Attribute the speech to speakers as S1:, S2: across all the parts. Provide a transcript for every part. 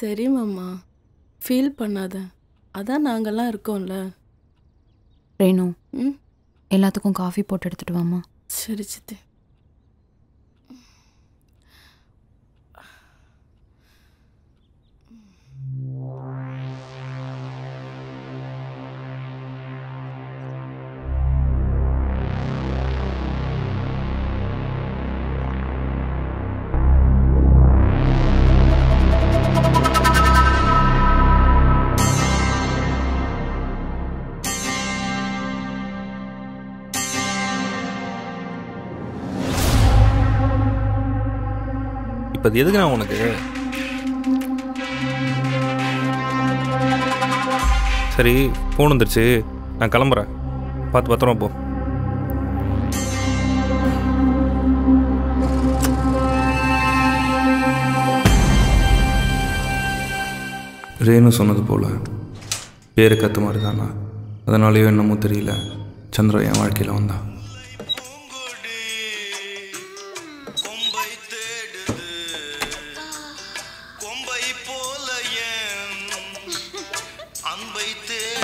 S1: சரி மாமா ஃபீல் பண்ணாத அதான் நாங்கெல்லாம் இருக்கோம்ல
S2: ரேணு
S1: ம்
S2: எல்லாத்துக்கும் காஃபி போட்டு எடுத்துட்டு வாமா
S1: சரி சித்தி
S3: இப்போ அது எதுக்கு நான் உனக்கு சரி ஃபோன் வந்துருச்சு நான் கிளம்புறேன் பார்த்து பத்திரமா போ ரேணு சொன்னது போல் பேரு கற்று மாதிரி தானா அதனாலேயோ என்னமோ தெரியல சந்திரா என் வாழ்க்கையில் வந்தா
S4: கொம்பை தேடுது கொம்பை போல என் அன்பை தேடு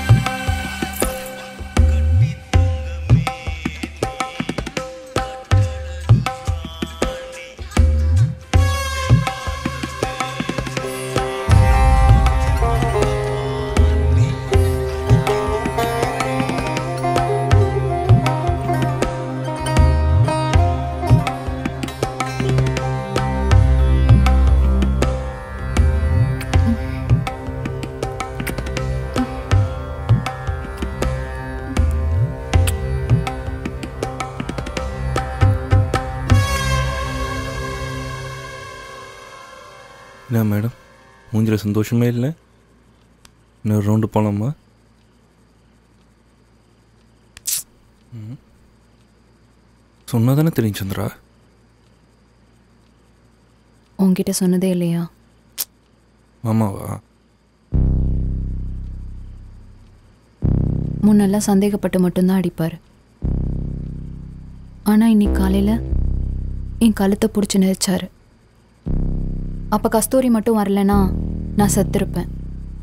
S4: கட்டி தங்கமே
S3: என்ன மேடம் மூஞ்சில் சந்தோஷமே இல்லை இன்னொரு ரவுண்டு போகலாமா சொன்னா தானே தெரியும் சந்திரா
S2: உன்கிட்ட சொன்னதே இல்லையா
S3: மாமாவா
S2: முன்னெல்லாம் சந்தேகப்பட்டு மட்டும்தான் அடிப்பார் ஆனால் இன்னைக்கு காலையில் என் கழுத்தை பிடிச்சி நெரிச்சாரு அப்போ கஸ்தூரி மட்டும் வரலனா நான் செத்துருப்பேன்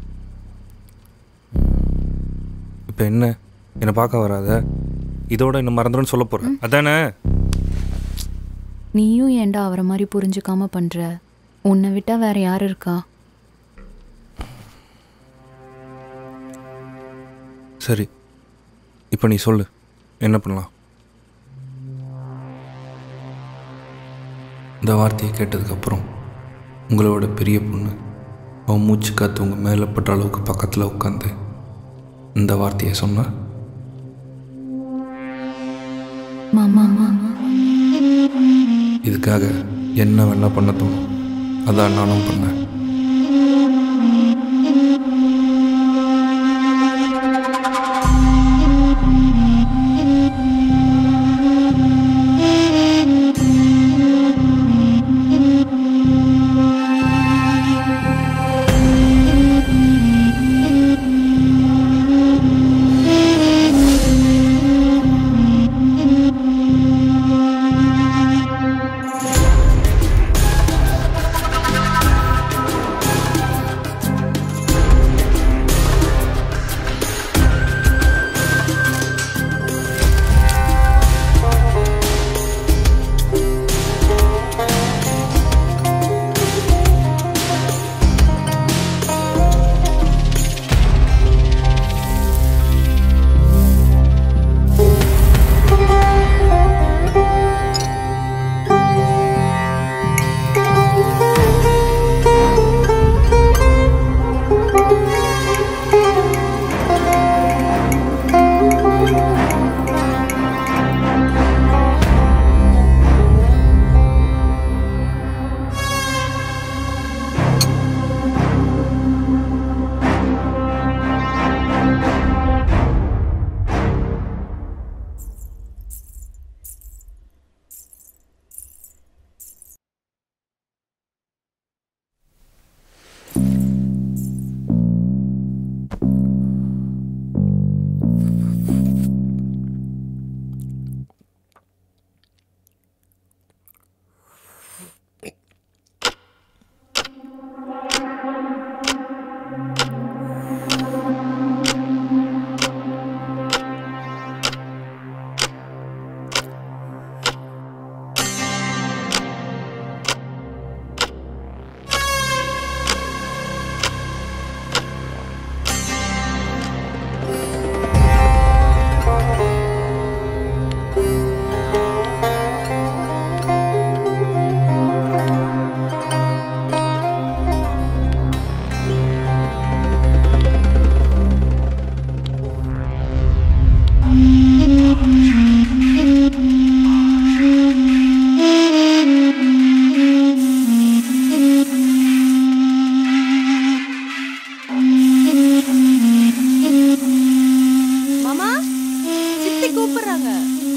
S3: இப்போ என்ன என்னை பார்க்க வராத இதோட என்ன மறந்துடும்னு சொல்ல போகிறேன் அதானே
S2: நீயும் ஏன்டா அவரை மாதிரி புரிஞ்சுக்காம பண்ற உன்னை விட்டா வேற யார் இருக்கா
S3: சரி இப்போ நீ சொல்லு என்ன பண்ணலாம் இந்த வார்த்தையை கேட்டதுக்கப்புறம் உங்களோட பெரிய பொண்ணு அவன் மூச்சு காத்து உங்கள் மேலே பட்ட அளவுக்கு பக்கத்தில் உட்காந்து இந்த வார்த்தையை சொன்னா
S2: மாமா மாமா
S3: இதுக்காக என்ன வேணா பண்ண தோணும் அதான் நானும் பண்ணேன்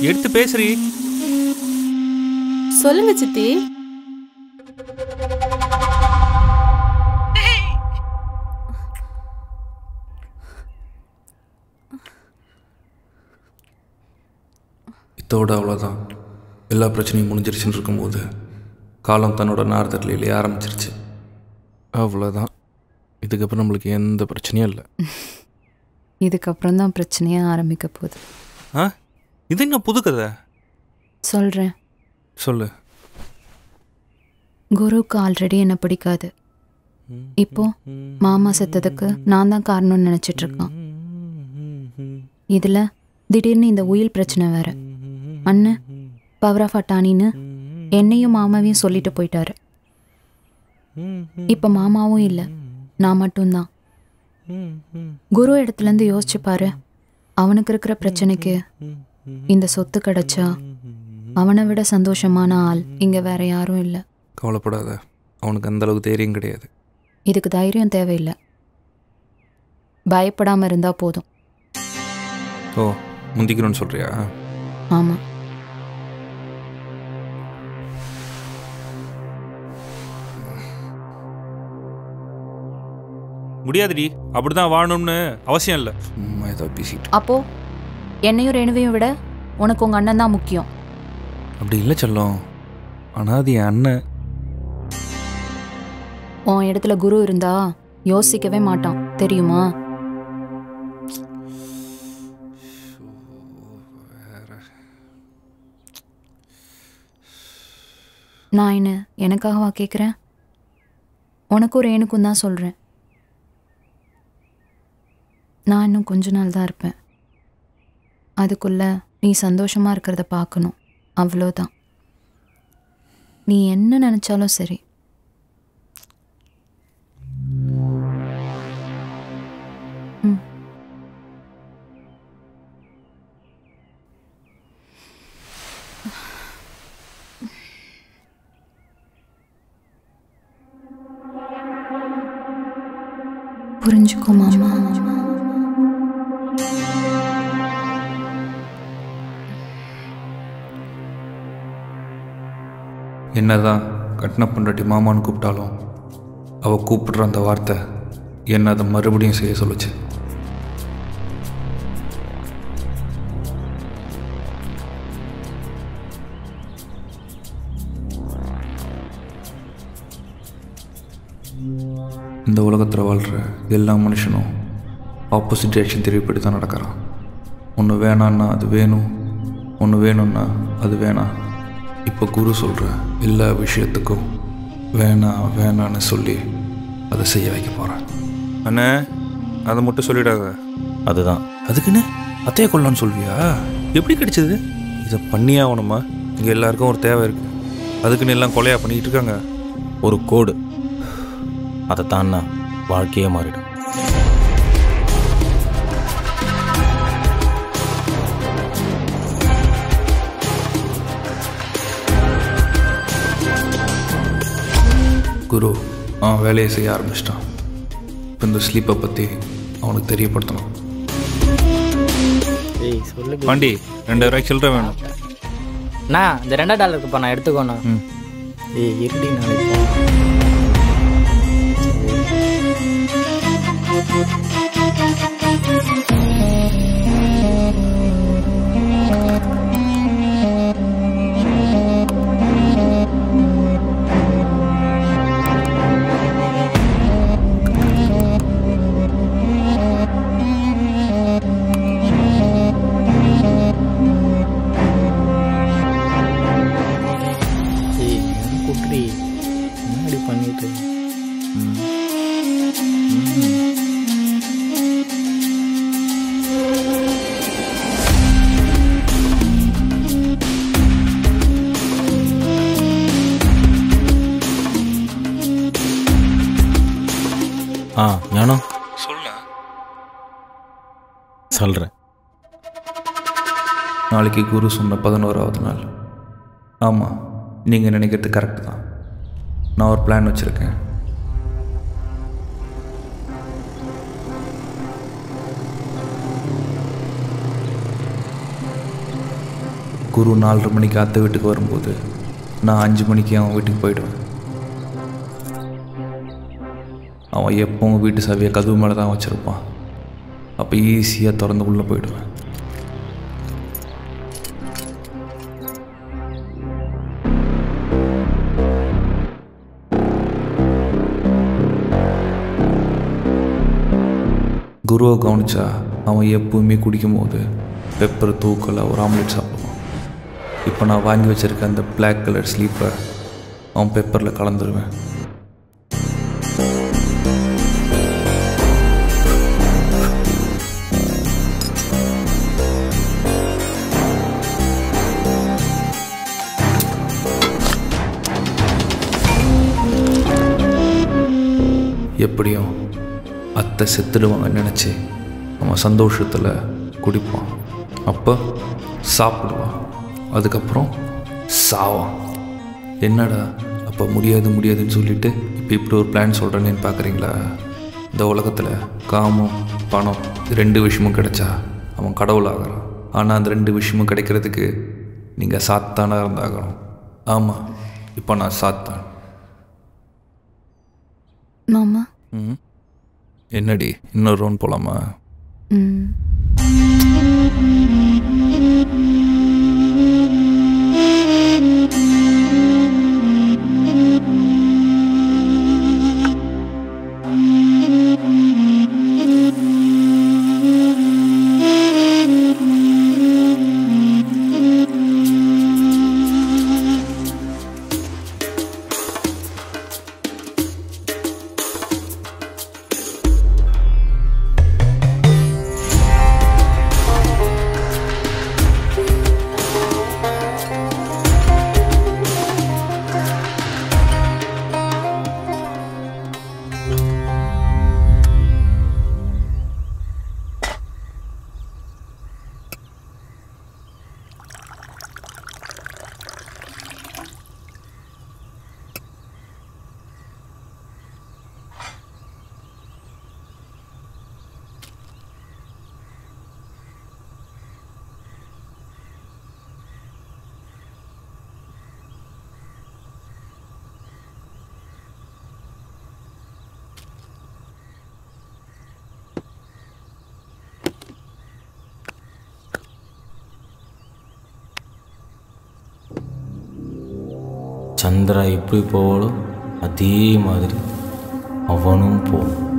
S3: எடுத்து பேசுறி
S1: சொல்லுங்க சித்தி
S3: இதோட அவ்வளோதான் எல்லா பிரச்சனையும் முடிஞ்சிருச்சுன்னு இருக்கும்போது காலம் தன்னோட நார்தட்டிலே ஆரம்பிச்சிருச்சு அவ்வளோதான் இதுக்கப்புறம் நம்மளுக்கு எந்த பிரச்சனையும் இல்லை
S2: இதுக்கப்புறம் தான் பிரச்சனையே ஆரம்பிக்க போகுது
S3: ஆ இது என்ன புது கதை
S2: சொல்கிறேன்
S3: சொல்லு
S2: குருவுக்கு ஆல்ரெடி என்ன பிடிக்காது இப்போ மாமா செத்ததுக்கு நான் தான் காரணம்னு நினச்சிட்டு இருக்கான் இதில் திடீர்னு இந்த உயில் பிரச்சனை வேற அண்ணன் பவர் ஆஃப் அட்டானின்னு என்னையும் மாமாவையும் சொல்லிட்டு போயிட்டாரு இப்போ மாமாவும் இல்லை நான் மட்டும்தான் குரு இடத்துலேருந்து யோசிச்சு பாரு அவனுக்கு இருக்கிற பிரச்சனைக்கு இந்த சொத்து கிடைச்சா அவனை விட சந்தோஷமான ஆள் இங்கே வேற யாரும் இல்லை
S3: கவலைப்படாத அவனுக்கு அந்த அளவுக்கு தைரியம் கிடையாது
S2: இதுக்கு தைரியம் தேவையில்லை பயப்படாமல் இருந்தால் போதும்
S3: ஓ முந்திக்கணும்னு சொல்கிறியா
S2: ஆமாம்
S3: முடியாதுடி அப்படிதான் வாழணும்னு அவசியம் இல்லை சும்மா ஏதாவது பேசிட்டு
S2: அப்போ என்னையும் ரேணுவையும் விட உனக்கு உங்கள் அண்ணன் தான் முக்கியம்
S3: அப்படி இல்லை செல்லம் ஆனால் அது என் அண்ணன்
S2: உன் இடத்துல குரு இருந்தா யோசிக்கவே மாட்டான் தெரியுமா நான் என்ன எனக்காகவா கேட்குறேன் உனக்கும் ரேணுக்கும் தான் சொல்கிறேன் நான் இன்னும் கொஞ்ச நாள் தான் இருப்பேன் அதுக்குள்ள நீ சந்தோஷமாக இருக்கிறத பார்க்கணும் அவ்வளோதான் நீ என்ன நினச்சாலும் சரி ம் புரிஞ்சுக்கோ மாமா
S3: என்னதான் கட்டின பொண்டாட்டி மாமான்னு கூப்பிட்டாலும் அவள் கூப்பிடுற அந்த வார்த்தை என்ன அதை மறுபடியும் செய்ய சொல்லுச்சு இந்த உலகத்தில் வாழ்கிற எல்லா மனுஷனும் ஆப்போசிட் டைரக்ஷன் திருப்பிட்டு தான் நடக்கிறான் ஒன்று வேணான்னா அது வேணும் ஒன்று வேணும்னா அது வேணாம் இப்போ குரு சொல்கிற எல்லா விஷயத்துக்கும் வேணாம் வேணான்னு சொல்லி அதை செய்ய வைக்க போகிறேன் அண்ணே அதை மட்டும் சொல்லிடாத
S5: அதுதான்
S3: அதுக்குன்னு அத்தையை கொள்ளலான்னு சொல்வியா எப்படி கிடைச்சது இதை பண்ணியே ஆகணுமா இங்கே எல்லாருக்கும் ஒரு தேவை இருக்குது அதுக்குன்னு எல்லாம் கொலையா பண்ணிக்கிட்டு இருக்காங்க
S5: ஒரு கோடு அதை தான்னா வாழ்க்கையே மாறிடும்
S3: குரு அவன் வேலையை செய்ய ஆரம்பிச்சிட்டான் இப்போ இந்த ஸ்லீப்பை பற்றி அவனுக்கு தெரியப்படுத்தணும்
S6: ஏய் சொல்லு
S3: பாண்டி ரெண்டாயிரம் ரூபாய்க்கு சில்லற வேணும்
S6: அண்ணா இந்த ரெண்டாயிரம் டாலர் இருக்குப்பா நான் எடுத்துக்கோண்ணா
S3: ம்
S6: ஏய் இருடி நாளைக்கு போலாம். ஏய் குட்ரி முன்னாடி பண்ணிட்டு
S5: ஆ ஞானம்
S3: சொல்ல
S5: சொல்கிறேன்
S3: நாளைக்கு குரு சொன்ன பதினோராவது நாள் ஆமாம் நீங்கள் நினைக்கிறது கரெக்டு தான் நான் ஒரு பிளான் வச்சுருக்கேன் குரு நாலரை மணிக்கு அத்தை வீட்டுக்கு வரும்போது நான் அஞ்சு மணிக்கு அவன் வீட்டுக்கு போயிடுவேன் அவன் எப்பவும் வீட்டு சாவியை கதவு மேலே தான் வச்சுருப்பான் அப்போ ஈஸியாக திறந்து உள்ளே போயிடுவேன் குருவை கவனிச்சா அவன் எப்பவுமே குடிக்கும்போது பெப்பர் தூக்கல ஒரு ஆம்லெட் சாப்பிடுவான் இப்போ நான் வாங்கி வச்சிருக்க அந்த பிளாக் கலர் ஸ்லீப்பை அவன் பெப்பரில் கலந்துருவேன் எப்படியும் அத்தை செத்துடுவாங்கன்னு நினச்சி அவன் சந்தோஷத்தில் குடிப்பான் அப்போ சாப்பிடுவான் அதுக்கப்புறம் சாவான் என்னடா அப்போ முடியாது முடியாதுன்னு சொல்லிட்டு இப்போ இப்படி ஒரு பிளான் சொல்கிறேன்னு பார்க்குறீங்களா இந்த உலகத்தில் காமம் பணம் இது ரெண்டு விஷயமும் கிடைச்சா அவன் கடவுள் ஆகிறான் ஆனால் அந்த ரெண்டு விஷயமும் கிடைக்கிறதுக்கு நீங்கள் சாத்தானாக இருந்தாகணும் ஆமாம் இப்போ நான் சாத்தான்
S2: மாமா
S3: ம் என்னடி இன்னொரு ரவுண்ட் போகலாமா
S2: ம்
S5: சந்திரா எப்படி போவாளோ அதே மாதிரி அவனும் போவான்